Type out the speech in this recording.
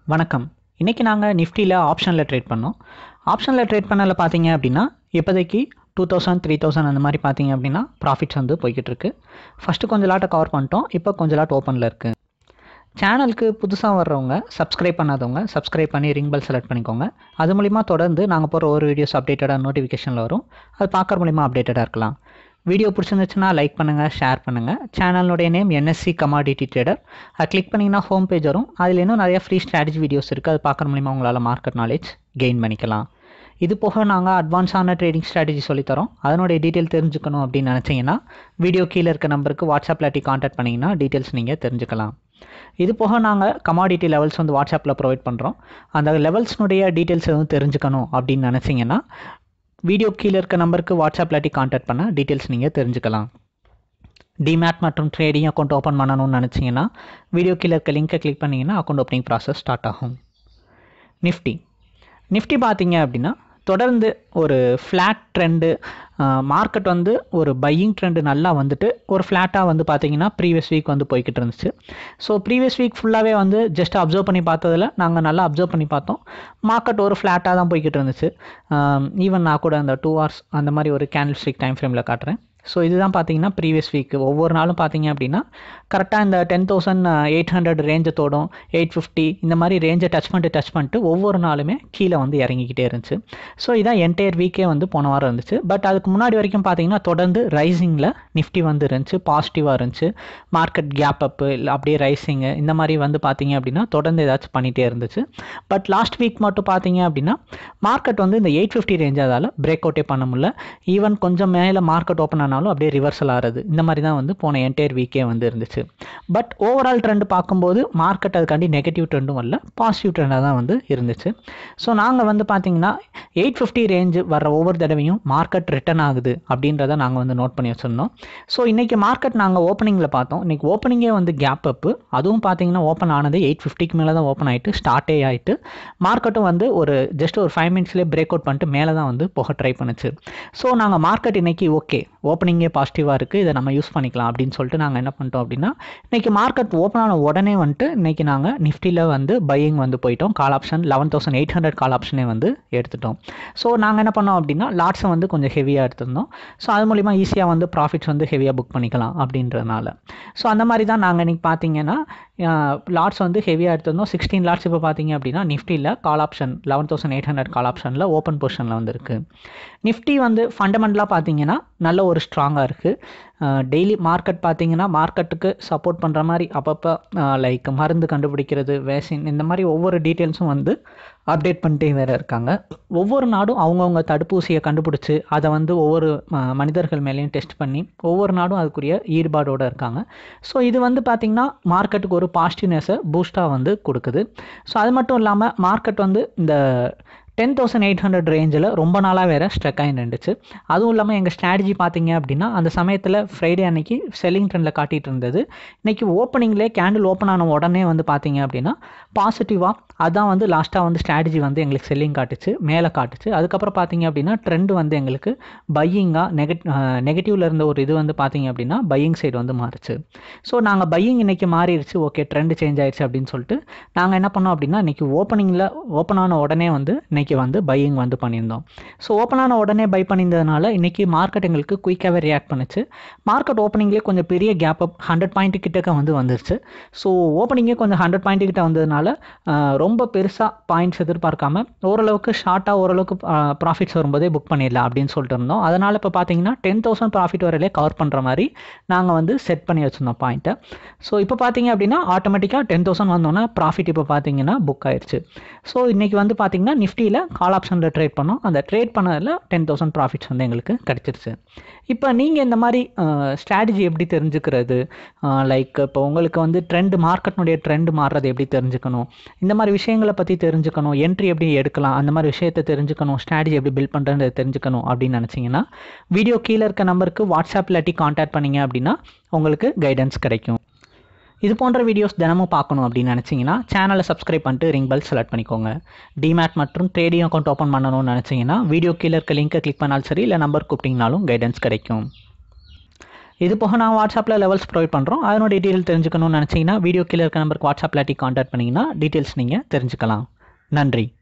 வணக்கம் இன்றைக்கி நாங்கள் நிஃப்டியில் ஆப்ஷனில் ட்ரேட் பண்ணோம் ஆப்ஷனில் ட்ரேட் பண்ணல பார்த்தீங்க அப்படின்னா இப்போதைக்கு டூ தௌசண்ட் த்ரீ தௌசண்ட் அந்த மாதிரி பார்த்தீங்க அப்படின்னா ப்ராஃபிட்ஸ் வந்து போய்கிட்டு இருக்கு ஃபஸ்ட்டு கொஞ்ச லாட்டை கவர் பண்ணிட்டோம் இப்போ கொஞ்ச லாட் ஓப்பனில் இருக்குது சேனலுக்கு புதுசாக வர்றவங்க சப்ஸ்கிரைப் பண்ணாதவங்க சப்ஸ்கிரைப் பண்ணி ரிங் பெல் செலக்ட் பண்ணிக்கோங்க அது மூலிமா தொடர்ந்து நாங்கள் போகிற ஒரு வீடியோஸ் அப்டேட்டடாக நோட்டிஃபிகேஷனில் வரும் அது பார்க்குற மூலிமா அப்டேட்டடாக இருக்கலாம் வீடியோ பிடிச்சிருந்துச்சுன்னா லைக் பண்ணுங்கள் ஷேர் பண்ணுங்கள் சேனலுடைய நேம் என்எஸ்சி கமாடிட்டி ட்ரேடர் அது கிளிக் பண்ணிங்கன்னா ஹோம் பேஜ் வரும் அதில் இன்னும் நிறைய ஃப்ரீ ஸ்ட்ராட்டஜி வீடியோஸ் இருக்குது அது பார்க்குற மூலிமா உங்களால் மார்க்கெட் நாலேஜ் கெயின் பண்ணிக்கலாம் இது போக நாங்கள் அட்வான்ஸான ட்ரேடிங் ஸ்ட்ராட்டஜி சொல்லித்தரோம் அதனுடைய டீட்டெயில் தெரிஞ்சுக்கணும் அப்படின்னு நினச்சிங்கன்னா வீடியோ கீழே இருக்க நம்பருக்கு வாட்ஸ்அப் இல்லாட்டி காண்டாக்ட் பண்ணிங்கன்னா டீட்டெயில்ஸ் நீங்கள் தெரிஞ்சுக்கலாம் இது போக நாங்கள் கமாடிட்டி லெவல்ஸ் வந்து வாட்ஸ்அப்பில் ப்ரொவைட் பண்ணுறோம் அந்த லெவல்ஸ்னுடைய டீட்டெயில்ஸ் எதுவும் தெரிஞ்சுக்கணும் அப்படின்னு நினச்சிங்கன்னா வீடியோ கீழே இருக்க நம்பருக்கு வாட்ஸ்அப் இல்லாட்டி காண்டாக்ட் பண்ண டீட்டெயில்ஸ் நீங்கள் தெரிஞ்சுக்கலாம் டிமேட் மற்றும் ட்ரேடிங் அக்கௌண்ட் ஓப்பன் பண்ணணும்னு நினச்சிங்கன்னா வீடியோ கீழே இருக்க லிங்க்கை கிளிக் பண்ணிங்கன்னா அக்கௌண்ட் ஓப்பனிங் ப்ராசஸ் ஸ்டார்ட் ஆகும் நிஃப்டி நிஃப்டி பார்த்தீங்க அப்படின்னா தொடர்ந்து ஒரு ஃப்ளாட் ட்ரெண்டு மார்க்கெட் வந்து ஒரு பையிங் ட்ரெண்டு நல்லா வந்துட்டு ஒரு ஃப்ளாட்டாக வந்து பார்த்தீங்கன்னா ப்ரீவியஸ் வீக் வந்து போய்கிட்டு இருந்துச்சு ஸோ ப்ரீவியஸ் வீக் ஃபுல்லாகவே வந்து ஜஸ்ட் அப்சர்வ் பண்ணி பார்த்ததில் நாங்கள் நல்லா அப்சர்வ் பண்ணி பார்த்தோம் மார்க்கெட் ஒரு ஃப்ளாட்டாக தான் போய்கிட்டு இருந்துச்சு ஈவன் நான் கூட அந்த டூ ஹவர்ஸ் அந்த மாதிரி ஒரு கேண்டில் ஸ்டிக் டைம் ஃப்ரேமில் காட்டுறேன் ஸோ இதுதான் பார்த்தீங்கன்னா ப்ரீவியஸ் வீக் ஒவ்வொரு நாளும் பார்த்தீங்க அப்படின்னா கரெக்டாக இந்த டென் தௌசண்ட் எயிட் ஹண்ட்ரட் ரேஞ்சை தோடும் எயிட் ஃபிஃப்டி இந்த மாதிரி ரேஞ்சை டச் பண்ணிட்டு டச் பண்ணிட்டு ஒவ்வொரு நாளுமே கீழே வந்து இறங்கிக்கிட்டே இருந்துச்சு ஸோ இதான் என்டையர் வீக்கே வந்து போன வாரம் இருந்துச்சு பட் அதுக்கு முன்னாடி வரைக்கும் பார்த்தீங்கன்னா தொடர்ந்து ரைசிங்கில் நிஃப்டி வந்து இருந்துச்சு பாசிட்டிவாக இருந்துச்சு மார்க்கெட் கேப் அப்பு இல்லை அப்படியே ரைசிங்கு இந்த மாதிரி வந்து பார்த்தீங்க அப்படின்னா தொடர்ந்து ஏதாச்சும் பண்ணிகிட்டே இருந்துச்சு பட் லாஸ்ட் வீக் மட்டும் பார்த்தீங்க அப்படின்னா மார்க்கெட் வந்து இந்த எயிட் ஃபிஃப்டி ரேஞ்ச் அதால் பிரேக் அவுட்டே பண்ண முடியல ஈவன் கொஞ்சம் மேலே மார்க்கெட் ஓப்பன் ஆனாலும் அப்படியே ரிவர்சல் ஆகிறது இந்த மாதிரி தான் வந்து போன என்டையர் வீக்கே வந்து இருந்துச்சு பட் ஓவரால் ட்ரெண்ட் பார்க்கும்போது மார்க்கெட் அதுக்காண்டி நெகட்டிவ் ட்ரெண்டும் வரல பாசிட்டிவ் ட்ரெண்டாக தான் வந்து இருந்துச்சு ஸோ நாங்கள் வந்து பார்த்தீங்கன்னா எயிட் ஃபிஃப்டி ரேஞ்சு வர ஒவ்வொரு தடவையும் மார்க்கெட் ரிட்டர்ன் ஆகுது அப்படின்றத நாங்கள் வந்து நோட் பண்ணி வச்சுருந்தோம் ஸோ இன்றைக்கி மார்க்கெட் நாங்கள் ஓப்பனிங்கில் பார்த்தோம் இன்றைக்கி ஓப்பனிங்கே வந்து கேப் அப்பு அதுவும் பார்த்தீங்கன்னா ஓப்பன் ஆனது எயிட் ஃபிஃப்டிக்கு மேலே தான் ஓப்பன் ஆகிட்டு ஸ்டார்ட்டே ஆகிட்டு மார்க்கெட்டும் வந்து ஒரு ஜஸ்ட் ஒரு ஃபைவ் மினிட்ஸ்லேயே பிரேக் அவுட் பண்ணிட்டு மேலே தான் வந்து போக ட்ரை பண்ணுச்சு ஸோ நாங்கள் மார்க்கெட் இன்றைக்கி ஓகே ஓப்பனிங்கே பாசிட்டிவாக இருக்குது இதை நம்ம யூஸ் பண்ணிக்கலாம் அப்படின்னு சொல்லிட்டு நாங்கள் என்ன பண்ணிட்டோம் அப்படின்னா இன்றைக்கி மார்க்கெட் ஓப்பன் ஆன உடனே வந்துட்டு இன்றைக்கி நாங்கள் நிஃப்டியில் வந்து பையிங் வந்து போயிட்டோம் call option eleven thousand eight hundred call ஆப்ஷனே வந்து எடுத்துட்டோம் ஸோ நாங்கள் என்ன பண்ணோம் அப்படின்னா லாட்ஸை வந்து கொஞ்சம் ஹெவியாக எடுத்திருந்தோம் ஸோ அது மூலிமா ஈஸியாக வந்து ப்ராஃபிட்ஸ் வந்து ஹெவியாக புக் பண்ணிக்கலாம் அப்படின்றதுனால ஸோ அந்த மாதிரி தான் நாங்கள் இன்றைக்கி பார்த்தீங்கன்னா லாட்ஸ் வந்து ஹெவியாக எடுத்திருந்தோம் சிக்ஸ்டீன் லாட்ஸ் இப்போ பார்த்தீங்க அப்படின்னா நிஃப்டியில் call option eleven thousand eight hundred call ஆப்ஷனில் ஓப்பன் பொசிஷனில் வந்து இருக்குது நிஃப்டி வந்து ஃபண்டமெண்டலாக பார்த்தீங்கன்னா நல்ல ஒரு ஸ்ட்ராங்காக இருக்குது டெய்லி மார்க்கெட் பார்த்தீங்கன்னா மார்க்கெட்டுக்கு சப்போர்ட் பண்ணுற மாதிரி அப்பப்போ லைக் மருந்து கண்டுபிடிக்கிறது வேக்சின் இந்த மாதிரி ஒவ்வொரு டீட்டெயில்ஸும் வந்து அப்டேட் பண்ணிட்டே வேறு இருக்காங்க ஒவ்வொரு நாடும் அவங்கவுங்க தடுப்பூசியை கண்டுபிடிச்சி அதை வந்து ஒவ்வொரு மனிதர்கள் மேலேயும் டெஸ்ட் பண்ணி ஒவ்வொரு நாடும் அதுக்குரிய ஈடுபாடோடு இருக்காங்க ஸோ இது வந்து பார்த்திங்கன்னா மார்க்கெட்டுக்கு ஒரு பாசிட்டிவ்னஸை பூஸ்ட்டாக வந்து கொடுக்குது ஸோ அது மட்டும் இல்லாமல் மார்க்கெட் வந்து இந்த டென் தௌசண்ட் எயிட் ஹண்ட்ரட் ரேஞ்சில் ரொம்ப நாளாக வேறு ஸ்ட்ரக் ஆகி நின்றுச்சு அதுவும் இல்லாமல் எங்கள் ஸ்ட்ராட்டஜி பார்த்தீங்க அப்படின்னா அந்த சமயத்தில் ஃப்ரைடே அன்னைக்கு செல்லிங் ட்ரெண்டில் காட்டிகிட்டு இருந்தது இன்றைக்கி ஓப்பனிங்லேயே கேண்டில் ஓப்பன் ஆன உடனே வந்து பார்த்தீங்க அப்படின்னா பாசிட்டிவாக அதான் வந்து லாஸ்ட்டாக வந்து ஸ்ட்ராட்டஜி வந்து எங்களுக்கு செல்லிங் காட்டுச்சு மேலே காட்டுச்சு அதுக்கப்புறம் பார்த்தீங்க அப்படின்னா ட்ரெண்ட் வந்து எங்களுக்கு பையிங்காக நெகட் நெகட்டிவில் இருந்த ஒரு இது வந்து பார்த்தீங்க அப்படின்னா பையிங் சைடு வந்து மாறுச்சு ஸோ நாங்கள் பையிங் இன்றைக்கி மாறிடுச்சு ஓகே ட்ரெண்ட் சேஞ்ச் ஆயிடுச்சு அப்படின்னு சொல்லிட்டு நாங்கள் என்ன பண்ணோம் அப்படின்னா இன்றைக்கி ஓப்பனிங்கில் ஓப்பன் ஆன உடனே வந்து இன்றைக்கி வந்து பையிங் வந்து பண்ணியிருந்தோம் ஸோ ஓப்பன் ஆன உடனே பை பண்ணியிருந்ததுனால இன்றைக்கி மார்க்கெட் எங்களுக்கு குயிக்காகவே ரியாக்ட் பண்ணுச்சு மார்க்கெட் ஓப்பனிங்லேயே கொஞ்சம் பெரிய கேப் அப் ஹண்ட்ரட் பாயிண்ட் கிட்டக்க வந்து வந்துருச்சு ஸோ ஓப்பனிங்கே கொஞ்சம் ஹண்ட்ரட் பாயிண்ட் கிட்ட வந்ததுனால ரொம்ப பெருசாக பாயிண்ட்ஸ் எதிர்பார்க்காம ஓரளவுக்கு ஷார்ட்டாக ஓரளவுக்கு ப்ராஃபிட்ஸ் வரும்போதே புக் பண்ணிடலாம் அப்படின்னு சொல்லிட்டு இருந்தோம் அதனால் இப்போ பார்த்தீங்கன்னா டென் தௌசண்ட் ப்ராஃபிட் வரையிலே கவர் பண்ணுற மாதிரி நாங்கள் வந்து செட் பண்ணி வச்சுருந்தோம் பாயிண்ட்டை ஸோ இப்போ பார்த்தீங்க அப்படின்னா ஆட்டோமேட்டிக்காக டென் தௌசண்ட் வந்தோன்னா ப்ராஃபிட் இப்போ பார்த்தீங்கன்னா புக் ஆயிடுச்சு ஸோ இன்றைக்கி வந்து பார்த்தீங்கன்னா நிஃப்டியில் கால் ஆப்ஷனில் ட்ரேட் பண்ணோம் அந்த ட்ரேட் பண்ணதில் டென் தௌசண்ட் ப்ராஃபிட்ஸ் வந்து எங்களுக்கு கிடச்சிருச்சு இப்போ நீங்கள் இந்த மாதிரி ஸ்ட்ராட்டஜி எப்படி தெரிஞ்சுக்கிறது லைக் இப்போ உங்களுக்கு வந்து ட்ரெண்ட் மார்க்கெட்னுடைய ட்ரெண்ட் மாறுறது எப்படி தெரிஞ்சுக்கணும் இந்த மாதிரி விஷயங்களை பற்றி தெரிஞ்சுக்கணும் என்ட்ரி எப்படி எடுக்கலாம் அந்த மாதிரி விஷயத்தை தெரிஞ்சுக்கணும் ஸ்ட்ராட்டஜி எப்படி பில்ட் பண்ணுறது தெரிஞ்சுக்கணும் அப்படின்னு நினச்சிங்கன்னா வீடியோ கீழே இருக்க நம்பருக்கு வாட்ஸ்அப் இல்லாட்டி காண்டாக்ட் பண்ணிங்க அப்படின்னா உங்களுக்கு கைடன்ஸ் கிடைக்கும் இது போன்ற வீடியோஸ் தினமும் பார்க்கணும் அப்படின்னு நினச்சிங்கன்னா சேனலை சப்ஸ்கிரைப் பண்ணிட்டு ரிங் பெல் செலக்ட் பண்ணிக்கோங்க டிமேட் மற்றும் ட்ரேடிங் அக்கௌண்ட் ஓப்பன் பண்ணணும்னு நினச்சிங்கன்னா வீடியோ கீழே இருக்க லிங்கை கிளிக் பண்ணாலும் சரி இல்லை நம்பர் கூப்பிட்டிங்கனாலும் கைடன்ஸ் கிடைக்கும் இது போக நான் வாட்ஸ்அப்பில் லெவல்ஸ் ப்ரொவைட் பண்ணுறோம் அதனோட டீட்டெயில் தெரிஞ்சுக்கணும்னு நினச்சிங்கன்னா வீடியோ கீழே இருக்க நம்பருக்கு வாட்ஸ்அப்பில் டி காண்டாக்ட் பண்ணிங்கன்னா டீட்டெயில்ஸ் நீங்கள் தெரிஞ்சுக்கலாம் நன்றி